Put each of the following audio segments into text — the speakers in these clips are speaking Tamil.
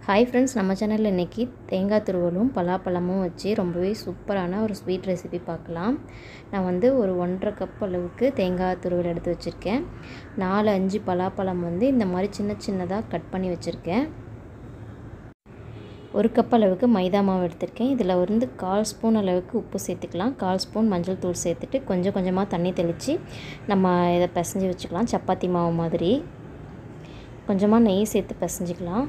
ஹாய் ஃப்ரெண்ட்ஸ் நம்ம சேனலில் இன்றைக்கி தேங்காய் துருவலும் பலாப்பழமும் வச்சு ரொம்பவே சூப்பரான ஒரு ஸ்வீட் ரெசிபி பார்க்கலாம் நான் வந்து ஒரு ஒன்றரை கப் அளவுக்கு தேங்காய் துருவல் எடுத்து வச்சுருக்கேன் நாலு அஞ்சு பலாப்பழம் வந்து இந்த மாதிரி சின்ன சின்னதாக கட் பண்ணி வச்சுருக்கேன் ஒரு கப் அளவுக்கு மைதா மாவு எடுத்திருக்கேன் இதில் வந்து கால் ஸ்பூன் அளவுக்கு உப்பு சேர்த்துக்கலாம் கால் ஸ்பூன் மஞ்சள் தூள் சேர்த்துட்டு கொஞ்சம் கொஞ்சமாக தண்ணி தெளித்து நம்ம இதை பிசைஞ்சு வச்சுக்கலாம் சப்பாத்தி மாவு மாதிரி கொஞ்சமாக நெய் சேர்த்து பிசைஞ்சிக்கலாம்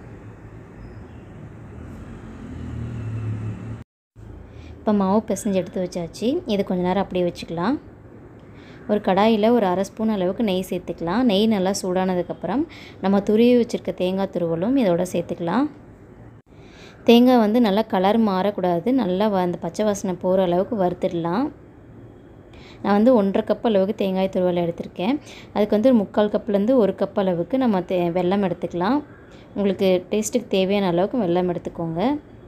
இப்போ மாவு பிசைஞ்சு எடுத்து வச்சாச்சு இது கொஞ்ச நேரம் அப்படியே வச்சுக்கலாம் ஒரு கடாயில் ஒரு அரை ஸ்பூன் அளவுக்கு நெய் சேர்த்துக்கலாம் நெய் நல்லா சூடானதுக்கப்புறம் நம்ம துருவி வச்சுருக்க தேங்காய் துருவலும் இதோட சேர்த்துக்கலாம் தேங்காய் வந்து நல்லா கலர் மாறக்கூடாது நல்லா அந்த பச்சை வாசனை போகிற அளவுக்கு வறுத்துடலாம் நான் வந்து ஒன்றரை கப் அளவுக்கு தேங்காய் துருவல் எடுத்திருக்கேன் அதுக்கு வந்து ஒரு முக்கால் கப்லேருந்து ஒரு கப் அளவுக்கு நம்ம தே வெல்லம் எடுத்துக்கலாம் உங்களுக்கு டேஸ்ட்டுக்கு தேவையான அளவுக்கு வெல்லம் எடுத்துக்கோங்க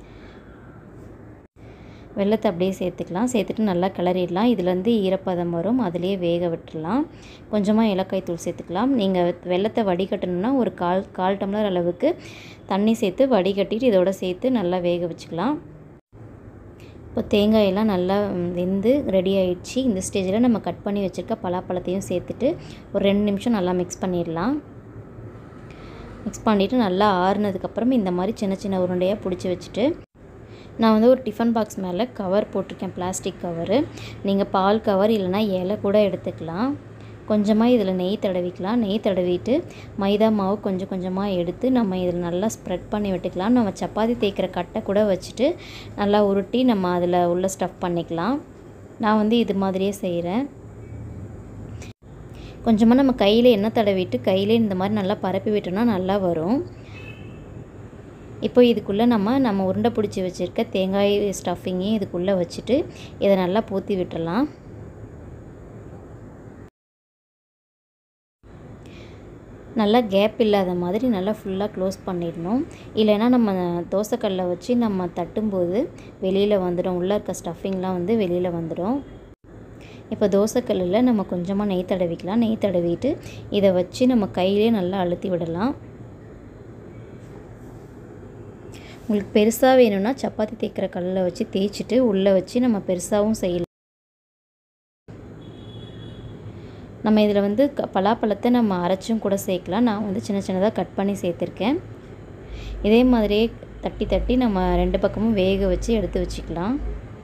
வெள்ளத்தை அப்படியே சேர்த்துக்கலாம் சேர்த்துட்டு நல்லா கிளறிடலாம் இதுலேருந்து ஈரப்பதம் வரும் அதுலேயே வேக விட்டுடலாம் கொஞ்சமாக ஏலக்காய் தூள் சேர்த்துக்கலாம் நீங்கள் வெள்ளத்தை வடிகட்டணுன்னா ஒரு கால் கால் டம்ளர் அளவுக்கு தண்ணி சேர்த்து வடிகட்டிட்டு இதோட சேர்த்து நல்லா வேக வச்சுக்கலாம் இப்போ தேங்காயெல்லாம் நல்லா வெந்து ரெடி ஆயிடுச்சு இந்த ஸ்டேஜில் நம்ம கட் பண்ணி வச்சுருக்க பலாப்பழத்தையும் சேர்த்துட்டு ஒரு ரெண்டு நிமிஷம் நல்லா மிக்ஸ் பண்ணிடலாம் மிக்ஸ் பண்ணிவிட்டு நல்லா ஆறுனதுக்கப்புறம் இந்த மாதிரி சின்ன சின்ன உருண்டையாக பிடிச்சி வச்சுட்டு நான் வந்து ஒரு டிஃபன் பாக்ஸ் மேலே கவர் போட்டிருக்கேன் பிளாஸ்டிக் கவரு நீங்கள் பால் கவர் இல்லைனா இலை கூட எடுத்துக்கலாம் கொஞ்சமாக இதில் நெய் தடவிக்கலாம் நெய் தடவிட்டு மைதா மாவு கொஞ்சம் கொஞ்சமாக எடுத்து நம்ம இதில் நல்லா ஸ்ப்ரெட் பண்ணி விட்டுக்கலாம் நம்ம சப்பாத்தி தேய்க்கிற கட்டை கூட வச்சுட்டு நல்லா உருட்டி நம்ம அதில் உள்ள ஸ்டஃப் பண்ணிக்கலாம் நான் வந்து இது மாதிரியே செய்கிறேன் கொஞ்சமாக நம்ம கையில் எண்ணெய் தடவிட்டு கையிலே இந்த மாதிரி நல்லா பரப்பி விட்டோம்னா நல்லா வரும் இப்போ இதுக்குள்ளே நம்ம நம்ம உருண்டை பிடிச்சி வச்சுருக்க தேங்காய் ஸ்டஃபிங்கையும் இதுக்குள்ளே வச்சுட்டு இதை நல்லா பூத்தி விட்டுடலாம் நல்லா கேப் இல்லாத மாதிரி நல்லா ஃபுல்லாக க்ளோஸ் பண்ணிடணும் இல்லைன்னா நம்ம தோசைக்கல்லை வச்சு நம்ம தட்டும்போது வெளியில் வந்துடும் உள்ளே இருக்க ஸ்டஃபிங்லாம் வந்து வெளியில் வந்துடும் இப்போ தோசைக்கல்லில் நம்ம கொஞ்சமாக நெய் தடவிக்கலாம் நெய் தடவிட்டு இதை வச்சு நம்ம கையிலே நல்லா அழுத்தி விடலாம் உங்களுக்கு பெருசாக வேணும்னா சப்பாத்தி தேய்க்கிற கல்லில் வச்சு தேய்ச்சிட்டு உள்ளே வச்சு நம்ம பெருசாகவும் செய்யலாம் நம்ம இதில் வந்து க பலாப்பழத்தை நம்ம அரைச்சும் கூட சேர்க்கலாம் நான் வந்து சின்ன சின்னதாக கட் பண்ணி சேர்த்துருக்கேன் இதே மாதிரியே தட்டி தட்டி நம்ம ரெண்டு பக்கமும் வேக வச்சு எடுத்து வச்சுக்கலாம்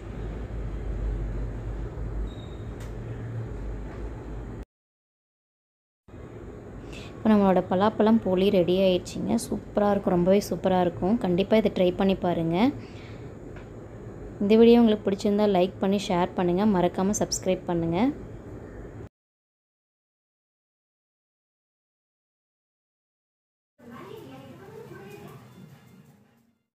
இப்போ நம்மளோட பலாப்பழம் போலி ரெடி ஆயிடுச்சிங்க சூப்பராக இருக்கும் ரொம்பவே சூப்பராக இருக்கும் கண்டிப்பாக இதை ட்ரை பண்ணி பாருங்கள் இந்த வீடியோ உங்களுக்கு பிடிச்சிருந்தால் லைக் பண்ணி ஷேர் பண்ணுங்கள் மறக்காமல் சப்ஸ்கிரைப் பண்ணுங்கள்